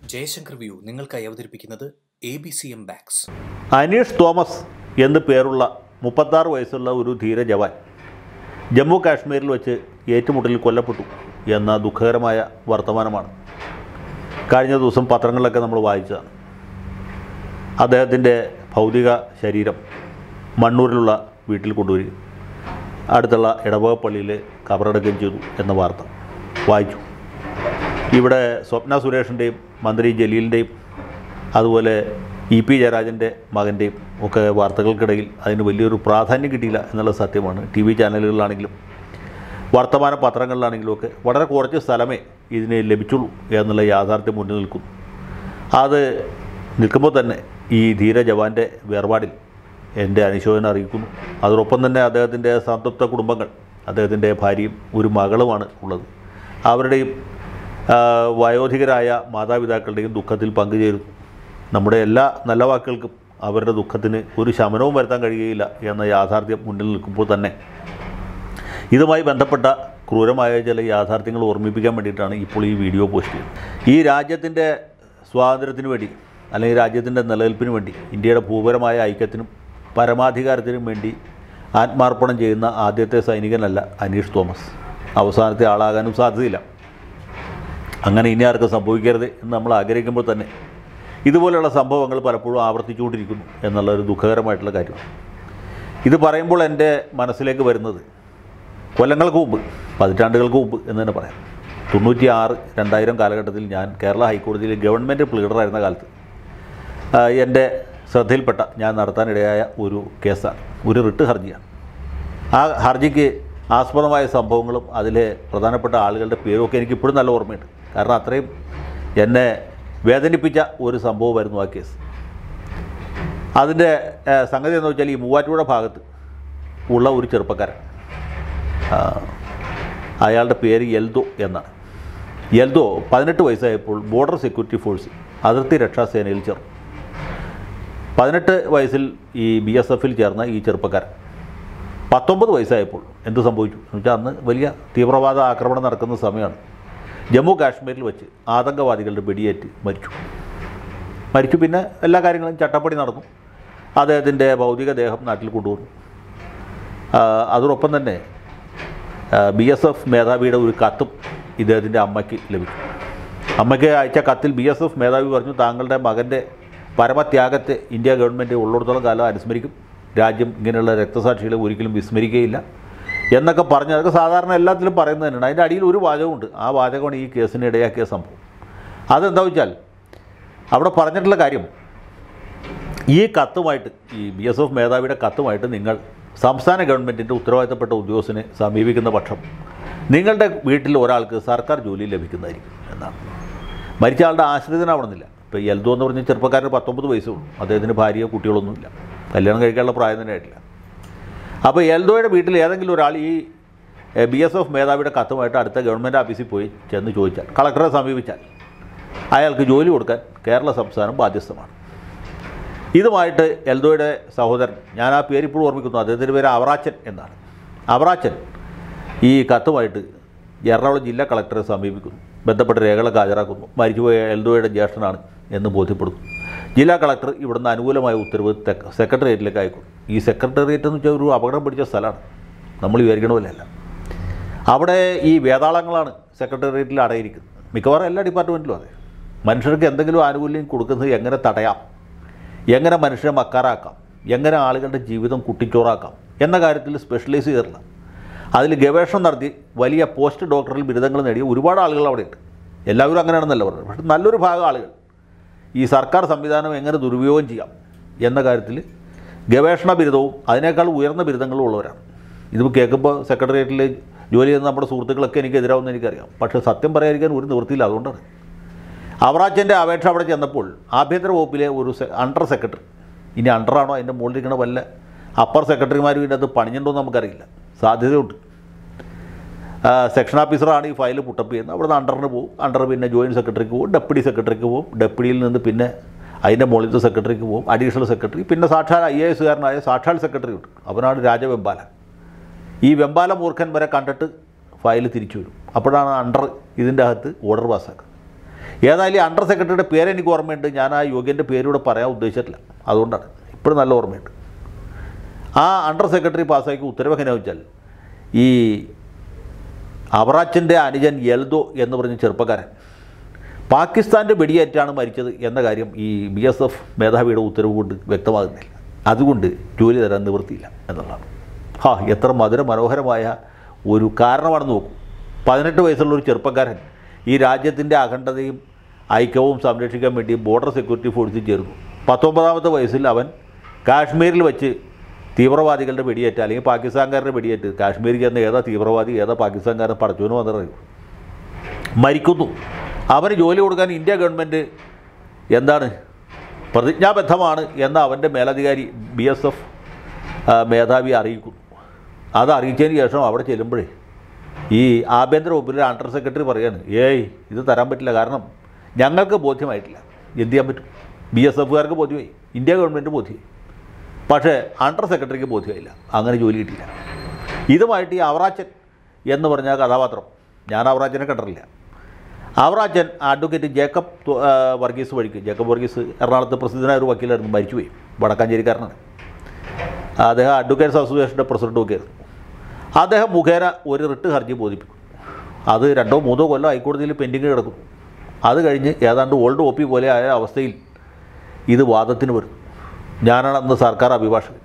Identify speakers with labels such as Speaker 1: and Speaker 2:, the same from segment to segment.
Speaker 1: Jaishankar view നിങ്ങൾക്കായി അവതരിപ്പിക്കുന്നത് A B C M ബാക്സ്
Speaker 2: അനീഷ് തോമസ് എന്ന് പേരുള്ള മുപ്പത്താറ് വയസ്സുള്ള ഒരു ധീര ജവാൻ ജമ്മു കാശ്മീരിൽ വെച്ച് ഏറ്റുമുട്ടലിൽ കൊല്ലപ്പെട്ടു എന്ന ദുഃഖകരമായ വർത്തമാനമാണ് കഴിഞ്ഞ ദിവസം പത്രങ്ങളിലൊക്കെ നമ്മൾ വായിച്ചതാണ് അദ്ദേഹത്തിൻ്റെ ഭൗതിക ശരീരം മണ്ണൂരിലുള്ള വീട്ടിൽ കൊണ്ടുവരികയും അടുത്തുള്ള ഇടവക പള്ളിയിൽ കബറടക്കുകയും ചെയ്തു എന്ന വാർത്ത വായിച്ചു ഇവിടെ സ്വപ്ന സുരേഷിൻ്റെയും മന്ത്രി ജലീലിൻ്റെയും അതുപോലെ ഇ പി ജയരാജൻ്റെ മകൻ്റെയും ഒക്കെ വാർത്തകൾക്കിടയിൽ അതിന് വലിയൊരു പ്രാധാന്യം കിട്ടിയില്ല എന്നുള്ള സത്യമാണ് ടി വി ചാനലുകളിലാണെങ്കിലും വർത്തമാന പത്രങ്ങളിലാണെങ്കിലും ഒക്കെ വളരെ കുറച്ച് സ്ഥലമേ ഇതിന് ലഭിച്ചുള്ളൂ എന്നുള്ള യാഥാർത്ഥ്യം മുന്നിൽ നിൽക്കുന്നു അത് നിൽക്കുമ്പോൾ തന്നെ ഈ ധീര ജവാൻ്റെ വേർപാടിൽ എൻ്റെ അനുശോചനം അറിയിക്കുന്നു അതോടൊപ്പം തന്നെ അദ്ദേഹത്തിൻ്റെ സംതൃപ്ത കുടുംബങ്ങൾ അദ്ദേഹത്തിൻ്റെ ഭാര്യയും ഒരു മകളുമാണ് ഉള്ളത് അവരുടെയും ആ, വയോധികരായ മാതാപിതാക്കളുടെയും ദുഃഖത്തിൽ പങ്കുചേരുന്നു നമ്മുടെ എല്ലാ നല്ല വാക്കുകൾക്കും അവരുടെ ദുഃഖത്തിന് ഒരു ശമനവും വരുത്താൻ കഴിയുകയില്ല എന്ന യാഥാർത്ഥ്യം മുന്നിൽ നിൽക്കുമ്പോൾ തന്നെ ഇതുമായി ബന്ധപ്പെട്ട ക്രൂരമായ ചില യാഥാർത്ഥ്യങ്ങൾ ഓർമ്മിപ്പിക്കാൻ വേണ്ടിയിട്ടാണ് ഇപ്പോൾ ഈ വീഡിയോ പോസ്റ്റ് ചെയ്യുന്നത് ഈ രാജ്യത്തിൻ്റെ സ്വാതന്ത്ര്യത്തിന് വേണ്ടി അല്ലെങ്കിൽ രാജ്യത്തിൻ്റെ നിലനിൽപ്പിന് വേണ്ടി ഇന്ത്യയുടെ ഭൂപരമായ ഐക്യത്തിനും പരമാധികാരത്തിനും വേണ്ടി ആത്മാർപ്പണം ചെയ്യുന്ന ആദ്യത്തെ സൈനികനല്ല അനീഷ് തോമസ് അവസാനത്തെ ആളാകാനും സാധ്യതയില്ല അങ്ങനെ ഇനി ആർക്കും സംഭവിക്കരുത് എന്ന് നമ്മൾ ആഗ്രഹിക്കുമ്പോൾ തന്നെ ഇതുപോലെയുള്ള സംഭവങ്ങൾ പലപ്പോഴും ആവർത്തിച്ചുകൊണ്ടിരിക്കുന്നു എന്നുള്ള ഒരു ദുഃഖകരമായിട്ടുള്ള കാര്യമാണ് ഇത് പറയുമ്പോൾ എൻ്റെ മനസ്സിലേക്ക് വരുന്നത് കൊല്ലങ്ങൾക്ക് മുമ്പ് പതിറ്റാണ്ടുകൾക്ക് മുമ്പ് എന്ന് തന്നെ പറയാം തൊണ്ണൂറ്റി ആറ് രണ്ടായിരം കാലഘട്ടത്തിൽ ഞാൻ കേരള ഹൈക്കോടതിയിൽ ഗവൺമെൻറ് പ്ലീഡറായിരുന്ന കാലത്ത് ആ, എൻ്റെ ശ്രദ്ധയിൽപ്പെട്ട ഞാൻ നടത്താനിടയായ ഒരു കേസാണ് ഒരു റിട്ട് ഹർജിയാണ് ആ ഹർജിക്ക് ആസ്പദമായ സംഭവങ്ങളും അതിലെ പ്രധാനപ്പെട്ട ആളുകളുടെ പേരൊക്കെ എനിക്ക് ഇപ്പോഴും നല്ല ഓർമ്മയുണ്ട് കാരണം അത്രയും എന്നെ വേദനിപ്പിച്ച ഒരു സംഭവമായിരുന്നു ആ കേസ് അതിൻ്റെ ഏഹ്, സംഗതി എന്ന് വെച്ചാൽ ഈ മൂവാറ്റുപുഴ ഭാഗത്ത് ഉള്ള ഒരു ചെറുപ്പക്കാരൻ ആ, അയാളുടെ പേര് എൽദോ എന്നാണ് എൽദോ പതിനെട്ട് വയസ്സായപ്പോൾ ബോർഡർ സെക്യൂരിറ്റി ഫോഴ്സ് അതിർത്തി രക്ഷാസേനയിൽ ചേർന്നു പതിനെട്ട് വയസ്സിൽ ഈ ബി എസ് എഫിൽ ചേർന്ന ഈ ചെറുപ്പക്കാരൻ പത്തൊമ്പത് വയസ്സായപ്പോൾ എന്ത് സംഭവിച്ചു എന്ന് വെച്ചാൽ അന്ന് വലിയ തീവ്രവാദ ആക്രമണം നടക്കുന്ന സമയമാണ് ജമ്മു കാശ്മീരിൽ വെച്ച് ആതങ്കവാദികളുടെ വെടിയേറ്റ് മരിച്ചു മരിച്ചു പിന്നെ എല്ലാ കാര്യങ്ങളും ചട്ടപ്പടി നടന്നു അദ്ദേഹത്തിൻ്റെ ഭൗതികദേഹം നാട്ടിൽ കൊണ്ടുവന്നു ആ, അതോടൊപ്പം തന്നെ ബി എസ് എഫ് മേധാവിയുടെ ഒരു കത്തും ഇദ്ദേഹത്തിൻ്റെ അമ്മയ്ക്ക് ലഭിച്ചു അമ്മയ്ക്ക് അയച്ച കത്തിൽ ബി എസ് എഫ് മേധാവി പറഞ്ഞു താങ്കളുടെ മകൻ്റെ പരമത്യാഗത്തെ ഇന്ത്യ ഗവൺമെൻറ് ഉള്ളിടത്തോളം കാലം അനുസ്മരിക്കും രാജ്യം ഇങ്ങനെയുള്ള രക്തസാക്ഷികളെ ഒരിക്കലും വിസ്മരിക്കുകയില്ല എന്നൊക്കെ പറഞ്ഞ് അതൊക്കെ സാധാരണ എല്ലാത്തിലും പറയുന്നത് തന്നെയാണ് അതിൻ്റെ അടിയിൽ ഒരു വാചകമുണ്ട് ആ വാചകമാണ് ഈ കേസിന് ഇടയാക്കിയ സംഭവം അതെന്താ വെച്ചാൽ അവിടെ പറഞ്ഞിട്ടുള്ള കാര്യം ഈ കത്തുമായിട്ട് ഈ ബി എസ് എഫ് മേധാവിയുടെ കത്തുമായിട്ട് നിങ്ങൾ സംസ്ഥാന ഗവൺമെൻറ്റിൻ്റെ ഉത്തരവാദിത്തപ്പെട്ട ഉദ്യോഗസ്ഥനെ സമീപിക്കുന്ന പക്ഷം നിങ്ങളുടെ വീട്ടിൽ ഒരാൾക്ക് സർക്കാർ ജോലി ലഭിക്കുന്നതായിരിക്കും എന്നാണ് മരിച്ച ആളുടെ ആശ്രിതനാവണമെന്നില്ല ഇപ്പോൾ എൽദോ എന്ന് പറഞ്ഞ ചെറുപ്പക്കാരന് പത്തൊമ്പത് വയസ്സേ ഉള്ളൂ അദ്ദേഹത്തിന് ഭാര്യയോ കുട്ടികളൊന്നുമില്ല കല്യാണം കഴിക്കാനുള്ള പ്രായം തന്നെ ആയിട്ടില്ല അപ്പോൾ എൽദോയുടെ വീട്ടിൽ ഏതെങ്കിലും ഒരാൾ ഈ ബി എസ് എഫ് മേധാവിയുടെ കത്തുമായിട്ട് അടുത്ത ഗവൺമെൻറ് ഓഫീസിൽ പോയി ചെന്ന് ചോദിച്ചാൽ കളക്ടറെ സമീപിച്ചാൽ അയാൾക്ക് ജോലി കൊടുക്കാൻ കേരള സംസ്ഥാനം ബാധ്യസ്ഥമാണ് ഇതുമായിട്ട് എൽദോയുടെ സഹോദരൻ ഞാൻ ആ പേര് ഇപ്പോഴും ഓർമ്മിക്കുന്നു അദ്ദേഹത്തിൻ്റെ പേര് അവറാച്ചൻ എന്നാണ് അവറാച്ചൻ ഈ കത്തുമായിട്ട് എറണാകുളം ജില്ലാ കളക്ടറെ സമീപിക്കുന്നു ബന്ധപ്പെട്ട രേഖകളൊക്കെ ഹാജരാക്കുന്നു മരിച്ചുപോയ എൽദോയുടെ ജ്യേഷ്ഠനാണ് എന്ന് ബോധ്യപ്പെടുന്നു ജില്ലാ കളക്ടർ ഇവിടുന്ന് അനുകൂലമായ ഉത്തരവ് തെക്ക് സെക്രട്ടേറിയറ്റിലേക്ക് അയക്കും ഈ സെക്രട്ടേറിയറ്റ് എന്ന് വെച്ചാൽ ഒരു അപകടം പിടിച്ച സ്ഥലമാണ് നമ്മൾ വിചാരിക്കണ പോലെയല്ല അവിടെ ഈ വേതാളങ്ങളാണ് സെക്രട്ടേറിയറ്റിൽ അടയിരിക്കുന്നത് മിക്കവാറും എല്ലാ ഡിപ്പാർട്ട്മെൻറ്റിലും അതെ മനുഷ്യർക്ക് എന്തെങ്കിലും ആനുകൂല്യം കൊടുക്കുന്നത് എങ്ങനെ തടയാം എങ്ങനെ മനുഷ്യരെ മക്കാറാക്കാം എങ്ങനെ ആളുകളുടെ ജീവിതം കുട്ടിച്ചോറാക്കാം എന്ന കാര്യത്തിൽ സ്പെഷ്യലൈസ് ചെയ്തിട്ടില്ല അതിൽ ഗവേഷണം നടത്തി വലിയ പോസ്റ്റ് ഡോക്ടറൽ ബിരുദങ്ങൾ നേടിയ ഒരുപാട് ആളുകൾ അവിടെയുണ്ട് എല്ലാവരും അങ്ങനെയാണെന്നല്ല പറഞ്ഞത് പക്ഷേ നല്ലൊരു ഭാഗം ആളുകൾ ഈ സർക്കാർ സംവിധാനം എങ്ങനെ ദുരുപയോഗം ചെയ്യാം എന്ന കാര്യത്തിൽ ഗവേഷണ ബിരുദവും അതിനേക്കാൾ ഉയർന്ന ബിരുദങ്ങളും ഉള്ളവരാണ് ഇത് കേൾക്കുമ്പോൾ സെക്രട്ടേറിയറ്റിൽ ജോലി ചെയ്യുന്ന നമ്മുടെ സുഹൃത്തുക്കളൊക്കെ എനിക്ക് എതിരാവുമെന്ന് എനിക്കറിയാം പക്ഷേ സത്യം പറയാതിരിക്കാൻ ഒരു നിവൃത്തിയില്ല അതുകൊണ്ടാണ് അവറാച്ചൻ്റെ അപേക്ഷ അവിടെ ചെന്നപ്പോൾ ആഭ്യന്തര വകുപ്പിലെ ഒരു സെ- അണ്ടർ സെക്രട്ടറി ഇനി അണ്ടറാണോ അതിൻ്റെ മുകളിൽ ഇരിക്കണ വല്ല അപ്പർ സെക്രട്ടറിമാരും ഇതിൻ്റെ അത് പണിഞ്ഞിട്ടുണ്ടോ എന്ന് നമുക്കറിയില്ല സാധ്യതയുണ്ട് ആ, സെക്ഷൻ ഓഫീസറാണ് ഈ ഫയൽ പുട്ടപ്പ് ചെയ്യുന്നത് അവിടെ നിന്ന് അണ്ടറിന് പോകും അണ്ടർ പിന്നെ ജോയിൻറ്റ് സെക്രട്ടറിക്ക് പോകും ഡെപ്യൂട്ടി സെക്രട്ടറിക്ക് പോകും ഡെപ്യൂട്ടിയിൽ നിന്ന് പിന്നെ അതിൻ്റെ മുകളിലത്തെ സെക്രട്ടറിക്ക് പോകും അഡീഷണൽ സെക്രട്ടറി പിന്നെ സാക്ഷാൽ ഐ എ എസുകാരനായ സാക്ഷാൽ സെക്രട്ടറി ഉണ്ട് അവനാണ് രാജവെമ്പാല ഈ വെമ്പാല മൂർഖൻ വരെ കണ്ടിട്ട് ഫയൽ തിരിച്ചു വരും അപ്പോഴാണ് അണ്ടർ ഇതിൻ്റെ അകത്ത് ഓർഡർ പാസ്സാക്കുന്നത് ഏതായാലും അണ്ടർ സെക്രട്ടറിയുടെ പേര് എനിക്ക് ഓർമ്മയുണ്ട് ഞാൻ ആ യോഗ്യൻ്റെ പേരൂടെ പറയാൻ ഉദ്ദേശിച്ചിട്ടില്ല അതുകൊണ്ടാണ് ഇപ്പോഴും നല്ല ഓർമ്മയുണ്ട് ആ അണ്ടർ സെക്രട്ടറി പാസ്സാക്കി ഉത്തരവ് എങ്ങനെയാണെന്ന് വെച്ചാൽ ഈ അവറാച്ചൻ്റെ അനുജൻ എൽദോ എന്ന് പറഞ്ഞ ചെറുപ്പക്കാരൻ പാകിസ്ഥാൻ്റെ വെടിയേറ്റാണ് മരിച്ചത് എന്ന കാര്യം ഈ ബി എസ് എഫ് മേധാവിയുടെ ഉത്തരവ് കൊണ്ട് വ്യക്തമാകുന്നില്ല അതുകൊണ്ട് ജോലി തരാൻ നിവൃത്തിയില്ല എന്നുള്ളതാണ് ഹാ എത്ര മധുര മനോഹരമായ ഒരു കാരണമാണെന്ന് നോക്കും പതിനെട്ട് വയസ്സുള്ള ഒരു ചെറുപ്പക്കാരൻ ഈ രാജ്യത്തിൻ്റെ അഖണ്ഡതയും ഐക്യവും സംരക്ഷിക്കാൻ വേണ്ടി ബോർഡർ സെക്യൂരിറ്റി ഫോഴ്സിൽ ചേർന്നു പത്തൊമ്പതാമത്തെ വയസ്സിൽ അവൻ കാശ്മീരിൽ വെച്ച് തീവ്രവാദികളുടെ വെടിയേറ്റ് അല്ലെങ്കിൽ പാകിസ്ഥാൻകാരുടെ വെടിയേറ്റ് കാശ്മീരിൽ ചെന്ന ഏതാ തീവ്രവാദി ഏതാ പാകിസ്ഥാൻകാരൻ പടച്ചോന് വന്നറിയും മരിക്കുന്നു അവന് ജോലി കൊടുക്കാൻ ഇന്ത്യ ഗവൺമെൻറ് എന്താണ് പ്രതിജ്ഞാബദ്ധമാണ് എന്ന് അവൻ്റെ മേലധികാരി ബി എസ് എഫ് മേധാവി അറിയിക്കുന്നു അത് അറിയിച്ചതിന് ശേഷം അവിടെ ചെല്ലുമ്പോഴേ ഈ ആഭ്യന്തര വകുപ്പിലെ അണ്ടർ സെക്രട്ടറി പറയാണ് ഏയ് ഇത് തരാൻ പറ്റില്ല കാരണം ഞങ്ങൾക്ക് ബോധ്യമായിട്ടില്ല എന്ത് ചെയ്യാൻ പറ്റും ബി എസ് എഫുകാർക്ക് ബോധ്യമായി ഇന്ത്യ ഗവൺമെൻറ് ബോധ്യമായി പക്ഷേ അണ്ടർ സെക്രട്ടറിക്ക് ബോധ്യമായില്ല അങ്ങനെ ജോലി കിട്ടിയില്ല ഇതുമായിട്ട് ഈ അവറാച്ചൻ എന്ന് പറഞ്ഞ കഥാപാത്രം ഞാൻ അവറാച്ചനെ കണ്ടിട്ടില്ല അവറാച്ചൻ അഡ്വക്കേറ്റ് ജേക്കബ് തു- ആ, വർഗീസ് വഴിക്ക് ജേക്കബ് വർഗീസ് എറണാകുളത്ത് പ്രസിദ്ധനായ ഒരു വക്കീലായിരുന്നു മരിച്ചുപോയി വടക്കാഞ്ചേരിക്കാരനാണ് അദ്ദേഹം അഡ്വക്കേറ്റ്സ് അസോസിയേഷൻ്റെ പ്രസിഡൻ്റ് ഒക്കെ ആയിരുന്നു അദ്ദേഹം മുഖേന ഒരു റിട്ട് ഹർജി ബോധിപ്പിക്കും അത് രണ്ടോ മൂന്നോ കൊല്ലം ഹൈക്കോടതിയിൽ പെൻഡിങ് കിടക്കുന്നു അത് കഴിഞ്ഞ് ഏതാണ്ട് ഓൾഡ് ഒ പി പോലെ ആയ അവസ്ഥയിൽ ഇത് വാദത്തിന് വരും ഞാനാണ് അന്ന് സർക്കാർ അഭിഭാഷകൻ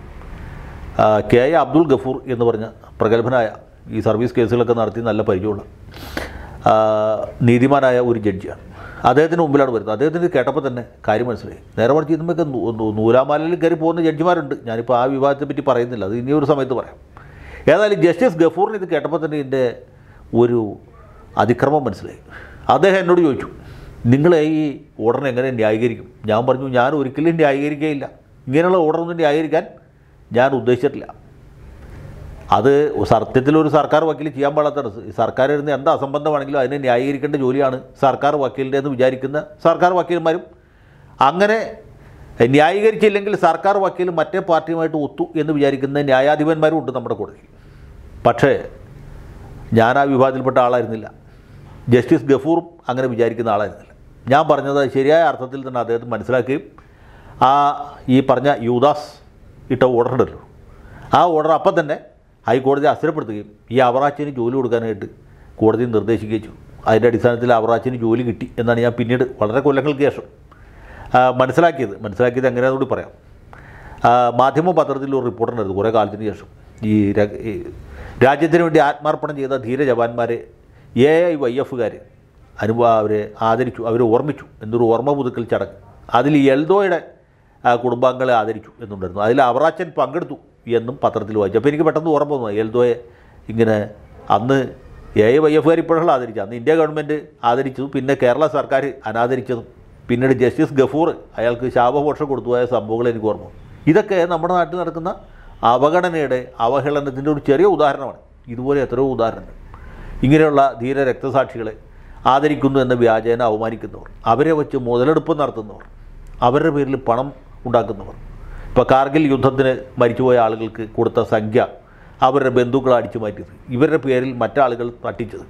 Speaker 2: ആ, കെ എ അബ്ദുൾ ഗഫൂർ എന്ന് പറഞ്ഞ പ്രഗത്ഭനായ ഈ സർവീസ് കേസുകളൊക്കെ നടത്തി നല്ല പരിചയമുള്ള ആ, നീതിമാനായ ഒരു ജഡ്ജിയാണ് അദ്ദേഹത്തിന് മുമ്പിലാണ് വരുന്നത് അദ്ദേഹത്തിന് ഇത് കേട്ടപ്പോൾ തന്നെ കാര്യം മനസ്സിലായി നേരെ മറിച്ച് ഇതുമൊക്കെ നൂലാമാലയിൽ കയറി പോകുന്ന ജഡ്ജിമാരുണ്ട് ഞാനിപ്പോൾ ആ വിവാദത്തെ പറ്റി പറയുന്നില്ല അത് ഇനി ഒരു സമയത്ത് പറയാം ഏതായാലും ജസ്റ്റിസ് ഗഫൂറിന് ഇത് കേട്ടപ്പോൾ തന്നെ ഇതിൻ്റെ ഒരു അതിക്രമം മനസ്സിലായി അദ്ദേഹം എന്നോട് ചോദിച്ചു നിങ്ങൾ ഈ ഓർഡറിനെ എങ്ങനെ ന്യായീകരിക്കും ഞാൻ പറഞ്ഞു ഞാൻ ഒരിക്കലും ന്യായീകരിക്കുകയില്ല ഇങ്ങനെയുള്ള ഓർഡറൊന്നും ന്യായീകരിക്കാൻ ഞാൻ ഉദ്ദേശിച്ചിട്ടില്ല അത് സത്യത്തിൽ ഒരു സർക്കാർ വക്കീൽ ചെയ്യാൻ പാടാത്താണ് സർക്കാർ ഇരുന്ന് എന്താ അസംബന്ധമാണെങ്കിലും അതിനെ ന്യായീകരിക്കേണ്ട ജോലിയാണ് സർക്കാർ വക്കീലിൻ്റെ എന്ന് വിചാരിക്കുന്ന സർക്കാർ വക്കീൽമാരും അങ്ങനെ ന്യായീകരിച്ചില്ലെങ്കിൽ സർക്കാർ വക്കീൽ മറ്റേ പാർട്ടിയുമായിട്ട് ഒത്തു എന്ന് വിചാരിക്കുന്ന ന്യായാധിപന്മാരും ഉണ്ട് നമ്മുടെ കോടതിയിൽ പക്ഷേ ഞാൻ ആ വിഭാഗത്തിൽപ്പെട്ട ആളായിരുന്നില്ല ജസ്റ്റിസ് ഗഫൂറും അങ്ങനെ വിചാരിക്കുന്ന ആളായിരുന്നില്ല ഞാൻ പറഞ്ഞത് ശരിയായ അർത്ഥത്തിൽ തന്നെ അദ്ദേഹത്തെ മനസ്സിലാക്കുകയും ആ ഈ പറഞ്ഞ യൂദാസ് ഇട്ട ഓർഡർ ഉണ്ടല്ലോ ആ ഓർഡർ അപ്പം തന്നെ ഹൈക്കോടതി അസ്ഥിരപ്പെടുത്തുകയും ഈ അവറാച്ചിന് ജോലി കൊടുക്കാനായിട്ട് കോടതി നിർദ്ദേശിക്കുകയും ചെയ്തു അതിൻ്റെ അടിസ്ഥാനത്തിൽ അവറാച്ചിന് ജോലി കിട്ടി എന്നാണ് ഞാൻ പിന്നീട് വളരെ കൊല്ലങ്ങൾക്ക് ശേഷം ആ, മനസ്സിലാക്കിയത് മനസ്സിലാക്കിയത് എങ്ങനെയാണെന്ന് കൂടി പറയാം ആ, മാധ്യമ പത്രത്തിൽ ഒരു റിപ്പോർട്ടുണ്ടായിരുന്നു കുറേ കാലത്തിന് ശേഷം ഈ ര- ഈ രാജ്യത്തിന് വേണ്ടി ആത്മാർപ്പണം ചെയ്ത ധീര ജവാന്മാരെ എ ഐ വൈ എഫുകാർ അനുഭവ അവരെ ആദരിച്ചു അവരെ ഓർമ്മിച്ചു എന്നൊരു ഓർമ്മ പുതുക്കൽ ചടങ്ങ് അതിൽ ഈ എൽദോയുടെ ആ, കുടുംബാംഗങ്ങളെ ആദരിച്ചു എന്നുണ്ടായിരുന്നു അതിൽ അവറാച്ചൻ പങ്കെടുത്തു എന്നും പത്രത്തിൽ വായിച്ചു അപ്പോൾ എനിക്ക് പെട്ടെന്ന് ഓർമ്മ വന്നു എൽദോയെ ഇങ്ങനെ അന്ന് എ ഐ വൈ എഫുകാർ ഇപ്പോഴാണ് ആദരിച്ചത് അന്ന് ഇന്ത്യ ഗവൺമെൻറ് ആദരിച്ചു പിന്നെ കേരള സർക്കാർ അനാദരിച്ചതും പിന്നീട് ജസ്റ്റിസ് ഗഫൂർ അയാൾക്ക് ശാപമോക്ഷം കൊടുത്തുപോയ സംഭവങ്ങൾ എനിക്ക് ഓർമ്മ വന്നു. ഇതൊക്കെ നമ്മുടെ നാട്ടിൽ നടക്കുന്ന അവഗണനയുടെ അവഹേളനത്തിൻ്റെ ഒരു ചെറിയ ഉദാഹരണമാണ് ഇതുപോലെ എത്രയോ ഉദാഹരണങ്ങൾ ഇങ്ങനെയുള്ള ധീര രക്തസാക്ഷികളെ ആദരിക്കുന്നു എന്ന വ്യാജേന അവമാനിക്കുന്നവർ അവരെ വെച്ച് മുതലെടുപ്പ് നടത്തുന്നവർ അവരുടെ പേരിൽ പണം ഉണ്ടാക്കുന്നവർ ഇപ്പോൾ കാർഗിൽ യുദ്ധത്തിന് മരിച്ചുപോയ ആളുകൾക്ക് കൊടുത്ത സംഖ്യ അവരുടെ ബന്ധുക്കൾ അടിച്ചു മാറ്റിയത് ഇവരുടെ പേരിൽ മറ്റാളുകൾ തട്ടിച്ചത്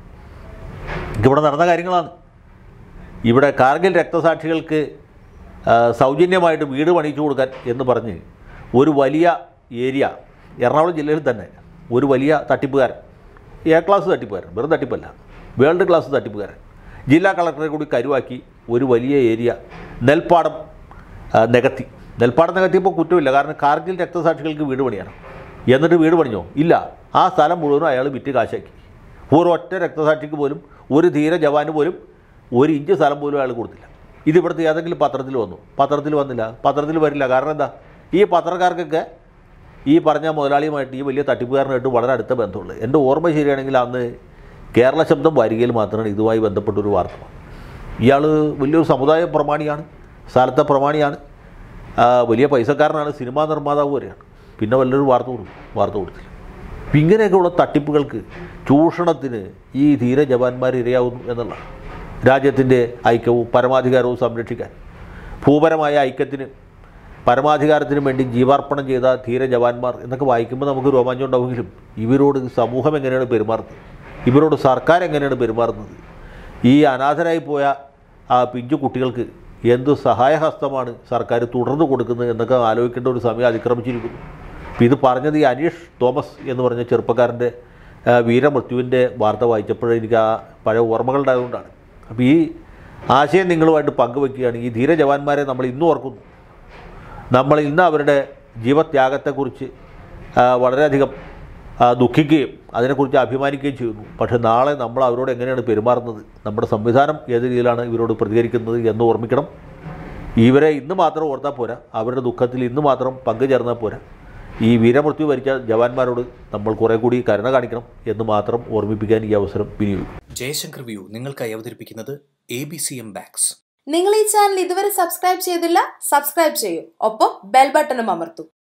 Speaker 2: ഇവിടെ നടന്ന കാര്യങ്ങളാണ് ഇവിടെ കാർഗിൽ രക്തസാക്ഷികൾക്ക് ആ, സൗജന്യമായിട്ട് വീട് പണിയിച്ചു കൊടുക്കാൻ എന്ന് പറഞ്ഞ് ഒരു വലിയ ഏരിയ എറണാകുളം ജില്ലയിൽ തന്നെ ഒരു വലിയ തട്ടിപ്പുകാരൻ എ ക്ലാസ് തട്ടിപ്പുകാരൻ വെറും തട്ടിപ്പല്ല വേൾഡ് ക്ലാസ് തട്ടിപ്പുകാരൻ ജില്ലാ കളക്ടറെ കൂടി കരുവാക്കി ഒരു വലിയ ഏരിയ നെൽപ്പാടം ആ, നികത്തി നെൽപ്പാടം നികത്തിയപ്പോൾ കുറ്റമില്ല കാരണം കാർഗിൽ രക്തസാക്ഷികൾക്ക് വീട് പണിയണം എന്നിട്ട് വീട് പണിഞ്ഞോ ഇല്ല ആ സ്ഥലം മുഴുവനും അയാൾ വിറ്റ് കാശാക്കി ഒരൊറ്റ രക്തസാക്ഷിക്ക് പോലും ഒരു ധീര ജവാന് പോലും ഒരു ഇഞ്ച് സ്ഥലം പോലും അയാൾ കൊടുത്തില്ല ഇത് ഇവിടുത്തെ ഏതെങ്കിലും പത്രത്തിൽ വന്നു പത്രത്തിൽ വന്നില്ല പത്രത്തിൽ വരില്ല കാരണം എന്താ ഈ പത്രക്കാർക്കൊക്കെ ഈ പറഞ്ഞ മുതലാളിയുമായിട്ട് ഈ വലിയ തട്ടിപ്പുകാരനായിട്ട് വളരെ അടുത്ത ബന്ധമുള്ളത് എൻ്റെ ഓർമ്മ ശരിയാണെങ്കിൽ അന്ന് കേരള ശബ്ദം വാരികയിൽ മാത്രമാണ് ഇതുമായി ബന്ധപ്പെട്ടൊരു വാർത്ത ഇയാൾ വലിയൊരു സമുദായ പ്രമാണിയാണ് സ്ഥലത്തെ പ്രമാണിയാണ് ആ, വലിയ പൈസക്കാരനാണ് സിനിമാ നിർമ്മാതാവ് വരെയാണ് പിന്നെ വല്ലൊരു വാർത്ത കൊടുക്കും വാർത്ത കൊടുത്തില്ല അപ്പം ഇങ്ങനെയൊക്കെയുള്ള തട്ടിപ്പുകൾക്ക് ചൂഷണത്തിന് ഈ ധീര ജവാന്മാർ ഇരയാവുന്നു എന്നുള്ളതാണ് രാജ്യത്തിൻ്റെ ഐക്യവും പരമാധികാരവും സംരക്ഷിക്കാൻ ഭൂപരമായ ഐക്യത്തിന് പരമാധികാരത്തിനും വേണ്ടി ജീവാർപ്പണം ചെയ്ത ധീര ജവാന്മാർ എന്നൊക്കെ വായിക്കുമ്പോൾ നമുക്ക് രോമാഞ്ചം ഉണ്ടാവുമെങ്കിലും ഇവരോട് സമൂഹം എങ്ങനെയാണ് പെരുമാറുന്നത് ഇവരോട് സർക്കാർ എങ്ങനെയാണ് പെരുമാറുന്നത് ഈ അനാഥരായി പോയ ആ പിഞ്ചു കുട്ടികൾക്ക് എന്ത് സഹായഹസ്തമാണ് സർക്കാർ തുടർന്ന് കൊടുക്കുന്നത് എന്നൊക്കെ ആലോചിക്കേണ്ട ഒരു സമയം അതിക്രമിച്ചിരിക്കുന്നു അപ്പോൾ ഇത് പറഞ്ഞത് ഈ അനീഷ് തോമസ് എന്ന് പറഞ്ഞ ചെറുപ്പക്കാരൻ്റെ ആ, വീരമൃത്യുവിൻ്റെ വാർത്ത വായിച്ചപ്പോഴേ എനിക്ക് ആ പഴയ ഓർമ്മകളുണ്ടായതുകൊണ്ടാണ് അപ്പോൾ ഈ ആശയം നിങ്ങളുമായിട്ട് പങ്കുവെക്കുകയാണ് ഈ ധീര ജവാന്മാരെ നമ്മൾ ഇന്നും ഓർക്കുന്നു നമ്മൾ ഇന്ന് അവരുടെ ജീവത്യാഗത്തെക്കുറിച്ച് ആ, വളരെയധികം ആ, ദുഃഖിക്കുകയും അതിനെക്കുറിച്ച് അഭിമാനിക്കുകയും ചെയ്യുന്നു പക്ഷേ നാളെ നമ്മൾ അവരോട് എങ്ങനെയാണ് പെരുമാറുന്നത് നമ്മുടെ സംവിധാനം ഏത് രീതിയിലാണ് ഇവരോട് പ്രതികരിക്കുന്നത് എന്ന് ഓർമ്മിക്കണം ഇവരെ ഇന്ന് മാത്രം ഓർത്താൽ പോരാ അവരുടെ ദുഃഖത്തിൽ ഇന്ന് മാത്രം പങ്കുചേർന്നാൽ പോരാ ഈ വീരമൃത്യു വരിച്ച ജവാന്മാരോട് നമ്മൾ കുറേ കൂടി കരുണ കാണിക്കണം എന്ന് മാത്രം ഓർമ്മിപ്പിക്കാൻ ഈ അവസരം വിനിയോഗിക്കും
Speaker 1: ജയശങ്കർ വ്യൂ നിങ്ങൾക്കായി അവതരിപ്പിക്കുന്നത് എ ബി സി എം ബാക്സ്
Speaker 3: നിങ്ങൾ ഈ ചാനൽ ഇതുവരെ സബ്സ്ക്രൈബ് ചെയ്തില്ല സബ്സ്ക്രൈബ് ചെയ്യൂ ഒപ്പം ബെൽ ബട്ടണും അമർത്തൂ